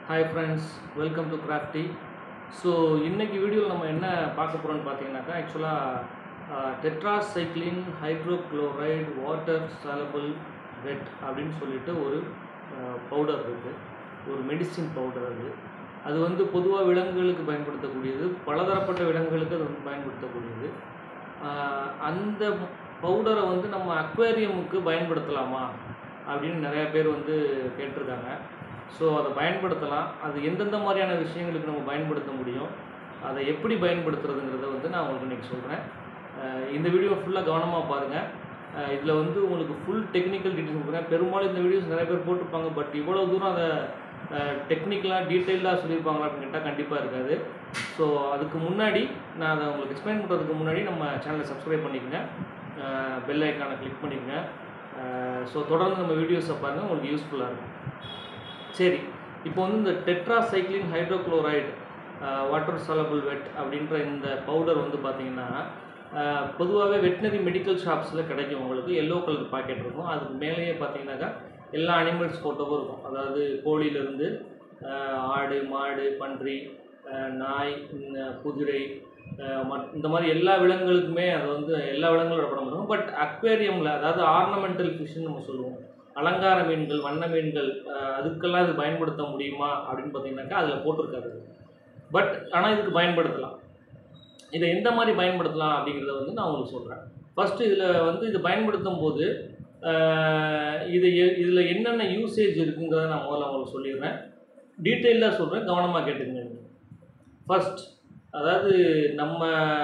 hi friends welcome to crafty so இன்னைக்கு வீடியோவில் நம்ம என்ன பார்க்க போகிறோம்னு பார்த்தீங்கன்னாக்கா ஆக்சுவலாக tetracycline hydrochloride water soluble wet அப்படின்னு சொல்லிட்டு ஒரு பவுடர் இருக்குது ஒரு மெடிசின் பவுடர் அது அது வந்து பொதுவாக விலங்குகளுக்கு பயன்படுத்தக்கூடியது பலதரப்பட்ட விலங்குகளுக்கு அது வந்து பயன்படுத்தக்கூடியது ஆஹ் அந்த பவுடரை வந்து நம்ம அக்வேரியமுக்கு பயன்படுத்தலாமா அப்படின்னு நிறையா பேர் வந்து கேட்டிருக்காங்க ஸோ அதை பயன்படுத்தலாம் அது எந்தெந்த மாதிரியான விஷயங்களுக்கு நம்ம பயன்படுத்த முடியும் அதை எப்படி பயன்படுத்துறதுங்கிறத வந்து நான் உங்களுக்கு இன்றைக்கி சொல்கிறேன் இந்த வீடியோ ஃபுல்லாக கவனமாக பாருங்கள் இதில் வந்து உங்களுக்கு ஃபுல் டெக்னிக்கல் டீட்டெயில்ஸ் கொடுக்குறேன் பெரும்பாலும் இந்த வீடியோஸ் நிறைய பேர் போட்டிருப்பாங்க பட் இவ்வளோ தூரம் அதை டெக்னிக்கலாக டீட்டெயிலாக சொல்லியிருப்பாங்களா அப்படின்னு கேட்டால் கண்டிப்பாக இருக்காது ஸோ அதுக்கு முன்னாடி நான் அதை உங்களுக்கு எக்ஸ்பிளைன் பண்ணுறதுக்கு முன்னாடி நம்ம சேனலை சப்ஸ்கிரைப் பண்ணிக்கங்க பெல் ஐக்கானை கிளிக் பண்ணிக்கங்க ஸோ தொடர்ந்து நம்ம வீடியோஸை பாருங்கள் உங்களுக்கு யூஸ்ஃபுல்லாக இருக்கும் சரி இப்போ வந்து இந்த tetracycline hydrochloride water soluble wet அப்படின்ற இந்த பவுடர் வந்து பார்த்தீங்கன்னா பொதுவாகவே வெட்டினரி மெடிக்கல் ஷாப்ஸில் கிடைக்கும் உங்களுக்கு எல்லோ கலர் பாக்கெட் இருக்கும் அதுக்கு மேலேயே பார்த்தீங்கன்னாக்கா எல்லா அனிமல்ஸ் ஃபோட்டோவும் இருக்கும் அதாவது கோழியிலேருந்து ஆடு மாடு பன்றி அஹ், நாய் இந்த குதிரை அஹ், மத்- இந்த மாதிரி எல்லா விலங்குகளுக்குமே அது வந்து எல்லா விலங்குகளோட படம் இருக்கும் பட் அக்வேரியமில் அதாவது ஆர்னமெண்டல் ஃபிஷ்னு நம்ம சொல்லுவோம் அலங்கார மீன்கள் வண்ண மீன்கள் அஹ், அதுக்கெல்லாம் இது பயன்படுத்த முடியுமா அப்படின்னு பார்த்தீங்கன்னாக்கா அதில் போட்டிருக்காது பட் ஆனால் இதுக்கு பயன்படுத்தலாம் இதை எந்த மாதிரி பயன்படுத்தலாம் அப்படிங்கிறத வந்து நான் உங்களுக்கு சொல்கிறேன் ஃபஸ்ட்டு இதில் வந்து இது பயன்படுத்தும் போது அஹ், இது இதில் என்னென்ன யூசேஜ் இருக்குங்கிறத நான் முதல்ல உங்களுக்கு சொல்லிடுறேன் டீட்டெயிலாக சொல்கிறேன் கவனமாக கேட்டுக்கங்க ஃபர்ஸ்ட் அதாவது நம்ம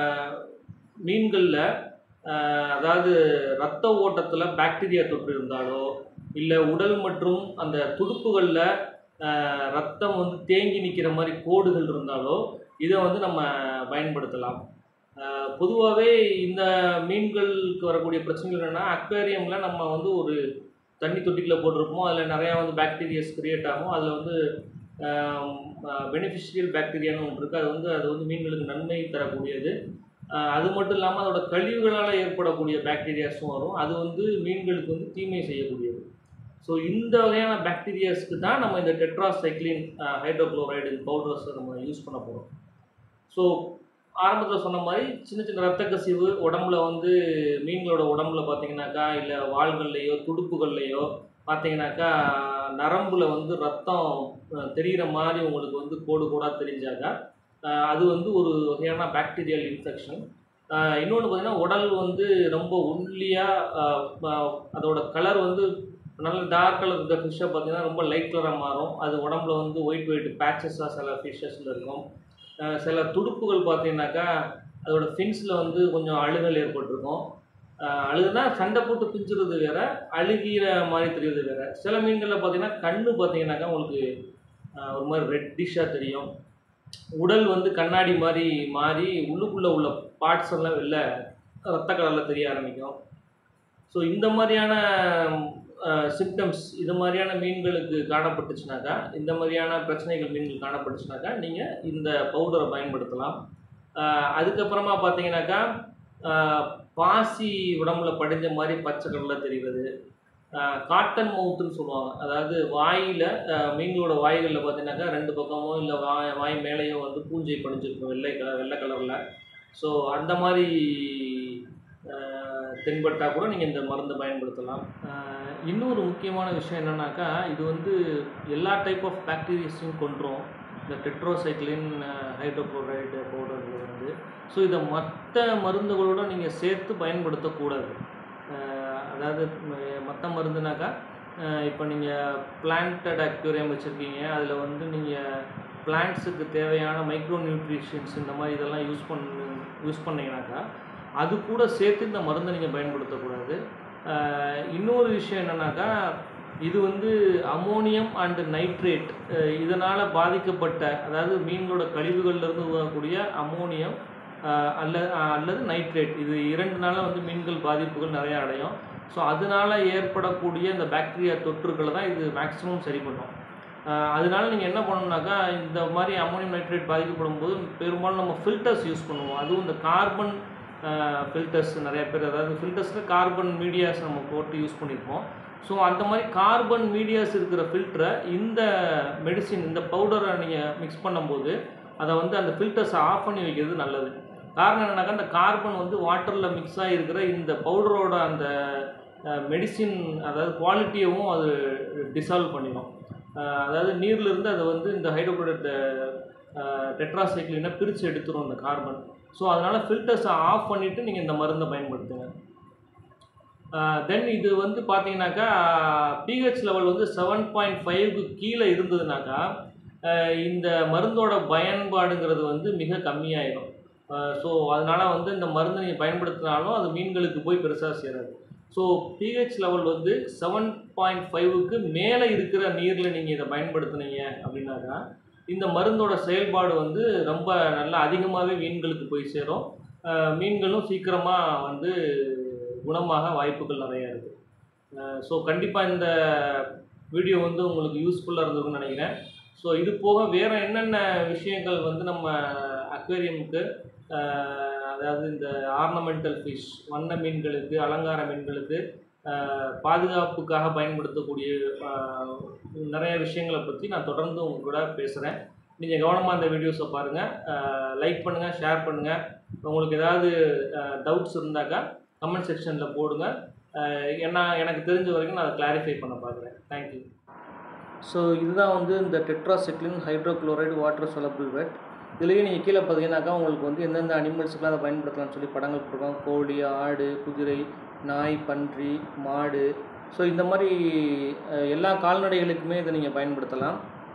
மீன்களில் அதாவது ரத்த ஓட்டத்தில் பாக்டீரியா தொற்று இருந்தாலோ இல்லை உடல் மற்றும் அந்த துடுப்புகளில் ரத்தம் வந்து தேங்கி நிற்கிற மாதிரி கோடுகள் இருந்தாலோ இதை வந்து நம்ம பயன்படுத்தலாம் பொதுவாகவே இந்த மீன்களுக்கு வரக்கூடிய பிரச்சனைகள் என்னென்னா அக்வேரியமில் நம்ம வந்து ஒரு தண்ணி தொட்டிக்குள்ள போட்டிருப்போம் அதில் நிறையா வந்து பாக்டீரியாஸ் கிரியேட் ஆகும் அதில் வந்து பெனிஃபிஷியல் பாக்டீரியான்னு ஒன்று இருக்குது அது வந்து அது வந்து மீன்களுக்கு நன்மை தரக்கூடியது ஆஹ் அது மட்டும் இல்லாமல் அதோட கழிவுகளால் ஏற்படக்கூடிய பாக்டீரியாஸும் வரும் அது வந்து மீன்களுக்கு வந்து தீமை செய்யக்கூடியது ஸோ இந்த வகையான பாக்டீரியாஸ்க்கு தான் நம்ம இந்த டெட்ராசைக்ளின் ஹைட்ரோக்ளோரைடு பவுடர்ஸை நம்ம யூஸ் பண்ண போகிறோம் ஸோ ஆரம்பத்தில் சொன்ன மாதிரி சின்ன சின்ன ரத்த கசிவு உடம்புல வந்து மீன்களோட உடம்புல பார்த்தீங்கன்னாக்கா இல்லை வாள்கள்லையோ துடுப்புகள்லையோ பார்த்தீங்கன்னாக்கா நரம்புல வந்து ரத்தம் அஹ், தெரிகிற மாதிரி உங்களுக்கு வந்து கோடு கோடாக தெரிஞ்சாக்கா அஹ், அது வந்து ஒரு வகையான பாக்டீரியல் இன்ஃபெக்ஷன் இன்னொன்று பார்த்தீங்கன்னா உடல் வந்து ரொம்ப ஒல்லியாக அதோட கலர் வந்து நல்ல டார்க் கலர் இருக்க ஃபிஷ்ஷை பார்த்தீங்கன்னா ரொம்ப லைட் கலராக மாறும் அது உடம்புல வந்து ஒயிட் ஒயிட் பேச்சஸாக சில ஃபிஷ்ஷஸில் இருக்கும் அஹ் சில துடுப்புகள் பார்த்தீங்கன்னாக்கா அதோட ஃபின்ஸில் வந்து கொஞ்சம் அழுகல் ஏற்பட்டிருக்கும் அஹ் அழுகுனா சண்டை போட்டு பிஞ்சுறது வேற அழுகிற மாதிரி தெரியுறது வேற சில மீன்களில் பார்த்தீங்கன்னா கண்ணு பார்த்தீங்கன்னாக்கா உங்களுக்கு அஹ் ஒரு மாதிரி ரெட்டிஷாக தெரியும் உடல் வந்து கண்ணாடி மாதிரி மாறி உள்ளுக்குள்ளே உள்ள பார்ட்ஸ் எல்லாம் வெளில ரத்த கலரில் தெரிய ஆரம்பிக்கும் ஸோ இந்த மாதிரியான சிம்டம்ஸ் இது மாதிரியான மீன்களுக்கு காணப்பட்டுச்சுனாக்கா இந்த மாதிரியான பிரச்சனைகள் மீன்கள் காணப்பட்டுச்சுனாக்கா நீங்கள் இந்த பவுடரை பயன்படுத்தலாம் ஆஹ் அதுக்கப்புறமா பார்த்தீங்கன்னாக்கா ஆஹ் பாசி உடம்புல படிஞ்ச மாதிரி பச்சை கலரில் தெரிகிறது காட்டன் மவுத்துன்னு சொல்லுவாங்க அதாவது வாயில் மீன்களோட வாய்களில் பார்த்தீங்கன்னாக்கா ரெண்டு பக்கமோ இல்லை வாய் வாய் மேலேயோ வந்து பூஞ்சை படிஞ்சிருக்கும் வெள்ளை கலர் வெள்ளை கலரில் ஸோ அந்த மாதிரி ஆஹ் தென்பட்டா கூட நீங்கள் இந்த மருந்தை பயன்படுத்தலாம் ஆஹ் இன்னொரு முக்கியமான விஷயம் என்னன்னாக்கா இது வந்து எல்லா டைப் ஆஃப் பாக்டீரியாஸையும் கொன்றும் இந்த டெட்ரோசைக்ளின் ஹைட்ரோக்ளோரைடு பவுடர் வந்து ஸோ இதை மற்ற மருந்துகளோட நீங்கள் சேர்த்து பயன்படுத்தக்கூடாது ஆஹ் அதாவது மற்ற மருந்துனாக்கா இப்போ நீங்கள் பிளான்டட் அக்யூரியம் வச்சுருக்கீங்க அதில் வந்து நீங்கள் பிளான்ட்ஸுக்கு தேவையான மைக்ரோ நியூட்ரிஷன்ஸ் இந்த மாதிரி இதெல்லாம் யூஸ் பண்ணு யூஸ் பண்ணீங்கன்னாக்கா அது கூட சேர்த்து இந்த மருந்தை நீங்கள் பயன்படுத்தக்கூடாது ஆஹ் இன்னொரு விஷயம் என்னன்னாக்கா இது வந்து அமோனியம் அண்டு நைட்ரேட் இதனால் பாதிக்கப்பட்ட அதாவது மீன்களோட கழிவுகள்லேருந்து உருவாகக்கூடிய அமோனியம் ஆஹ் அல்ல ஆஹ் அல்லது நைட்ரேட் இது இரண்டுனால வந்து மீன்கள் பாதிப்புகள் நிறையா அடையும் ஸோ அதனால ஏற்படக்கூடிய இந்த பாக்டீரியா தொற்றுக்களை தான் இது மேக்ஸிமம் சரி பண்ணும் ஆஹ் அதனால நீங்கள் என்ன பண்ணணும்னாக்கா இந்த மாதிரி அமோனியம் நைட்ரேட் பாதிக்கப்படும் போது பெரும்பாலும் நம்ம ஃபில்டர்ஸ் யூஸ் பண்ணுவோம் அதுவும் இந்த கார்பன் ஃபில்டர்ஸ் நிறைய பேர் அதாவது ஃபில்டர்ஸில் கார்பன் மீடியாஸ் நம்ம போட்டு யூஸ் பண்ணியிருப்போம் ஸோ அந்த மாதிரி கார்பன் மீடியாஸ் இருக்கிற ஃபில்டரை இந்த மெடிசின் இந்த பவுடரை நீங்கள் மிக்ஸ் பண்ணும்போது அதை வந்து அந்த ஃபில்டர்ஸை ஆஃப் பண்ணி வைக்கிறது நல்லது காரணம் என்னன்னாக்கா அந்த கார்பன் வந்து வாட்டரில் மிக்ஸ் ஆகிருக்கிற இந்த பவுடரோட அந்த மெடிசின் அதாவது குவாலிட்டியவும் அது டிசால்வ் பண்ணிடும் அஹ் அதாவது நீர்லேருந்து அதை வந்து இந்த ஹைட்ரோக்ளோரைட் டெட்ராசைக்ளினை பிரித்து எடுத்துரும் இந்த கார்பன் ஸோ அதனால் ஃபில்டர்ஸை ஆஃப் பண்ணிவிட்டு நீங்கள் இந்த மருந்தை பயன்படுத்துங்க தென் இது வந்து பார்த்தீங்கன்னாக்கா பிஹெச் லெவல் வந்து செவன் பாயிண்ட் ஃபைவ்க்கு கீழே இருந்ததுனாக்கா அஹ் இந்த மருந்தோட பயன்பாடுங்கிறது வந்து மிக கம்மியாயிடும் ஸோ அதனால் வந்து இந்த மருந்து நீங்கள் பயன்படுத்தினாலும் அது மீன்களுக்கு போய் பெருசாக சேராது ஸோ பிஹெச் லெவல் வந்து செவன் பாயிண்ட் ஃபைவுக்கு மேலே இருக்கிற நீரில் நீங்கள் இதை பயன்படுத்துனீங்க அப்படின்னாக்கா இந்த மருந்தோட செயல்பாடு வந்து ரொம்ப நல்லா அதிகமாகவே மீன்களுக்கு போய் சேரும் அஹ் மீன்களும் சீக்கிரமாக வந்து குணமாக வாய்ப்புகள் நிறையா இருக்குது ஸோ கண்டிப்பாக இந்த வீடியோ வந்து உங்களுக்கு யூஸ்ஃபுல்லாக இருந்திருக்கும்னு நினைக்கிறேன் ஸோ இது போக வேறு என்னென்ன விஷயங்கள் வந்து நம்ம அக்வேரியமுக்கு அதாவது இந்த ஆர்னமெண்டல் ஃபிஷ் வண்ண மீன்களுக்கு அலங்கார மீன்களுக்கு ஆஹ் பாதுகாப்புக்காக பயன்படுத்தக்கூடிய ஆஹ் நிறைய விஷயங்களை பற்றி நான் தொடர்ந்து உங்க கூட பேசுகிறேன் நீங்கள் கவனமாக இந்த வீடியோஸை பாருங்கள் லைக் பண்ணுங்கள் ஷேர் பண்ணுங்கள் உங்களுக்கு ஏதாவது டவுட்ஸ் இருந்தாக்கா கமெண்ட் செக்ஷனில் போடுங்க ஆஹ் ஏன்னா எனக்கு தெரிஞ்ச வரைக்கும் நான் அதை கிளாரிஃபை பண்ண பார்க்குறேன் தேங்க்யூ ஸோ இதுதான் வந்து இந்த டெட்ராசெக்லின் ஹைட்ரோக்ளோரைடு வாட்டர் சொலபிள் வெட் இதுலேயே நீங்கள் கீழே பார்த்தீங்கன்னாக்கா உங்களுக்கு வந்து எந்தெந்த அனிமல்ஸுக்கெலாம் அதை பயன்படுத்தலாம்னு சொல்லி படங்கள் போட்டிருக்கோம் கோழி ஆடு குதிரை நாய் பன்றி மாடு ஸோ இந்த மாதிரி அஹ், எல்லா கால்நடைகளுக்குமே இதை நீங்கள் பயன்படுத்தலாம்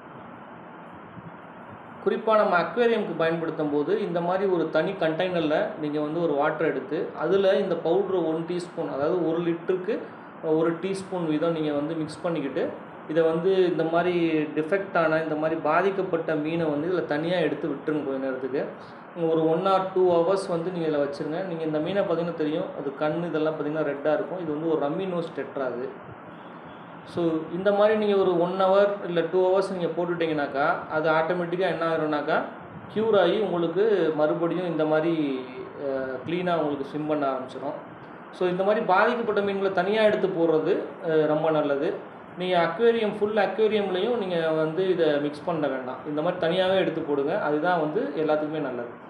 குறிப்பாக நம்ம அக்வேரியமுக்கு பயன்படுத்தும் போது இந்த மாதிரி ஒரு தனி கண்டெய்னரில் நீங்கள் வந்து ஒரு வாட்டர் எடுத்து அதில் இந்த பவுட்ரு ஒன் டீஸ்பூன் அதாவது ஒரு லிட்டருக்கு ஒரு டீஸ்பூன் வீதம் நீங்கள் வந்து மிக்ஸ் பண்ணிக்கிட்டு இதை வந்து இந்த மாதிரி டிஃபெக்ட் ஆன இந்த மாதிரி பாதிக்கப்பட்ட மீனை வந்து இதில் தனியாக எடுத்து விட்டுருங்க கொஞ்ச நேரத்துக்கு ஒரு ஒன் ஆர் டூ ஹவர்ஸ் வந்து நீங்கள் இதில் வச்சுருங்க நீங்கள் இந்த மீனை பார்த்தீங்கன்னா தெரியும் அது கண் இதெல்லாம் பார்த்தீங்கன்னா ரெட்டாக இருக்கும் இது வந்து ஒரு ரம்மி நோஸ் டெட்ரா அது ஸோ இந்த மாதிரி நீங்கள் ஒரு ஒன் ஹவர் இல்லை டூ ஹவர்ஸ் நீங்கள் போட்டுட்டிங்கனாக்கா அது ஆட்டோமேட்டிக்காக என்ன ஆகிரும்னாக்கா க்யூர் ஆகி உங்களுக்கு மறுபடியும் இந்த மாதிரி க்ளீனாக உங்களுக்கு ஸ்விம் பண்ண ஆரம்பிச்சிடும் ஸோ இந்த மாதிரி பாதிக்கப்பட்ட மீன்களை தனியாக எடுத்து போடுறது அஹ், ரொம்ப நல்லது நீங்கள் அக்வேரியம் ஃபுல் அக்வேரியம்லேயும் நீங்கள் வந்து இதை மிக்ஸ் பண்ண வேண்டாம் இந்த மாதிரி தனியாகவே எடுத்து போடுங்க அதுதான் வந்து எல்லாத்துக்குமே நல்லது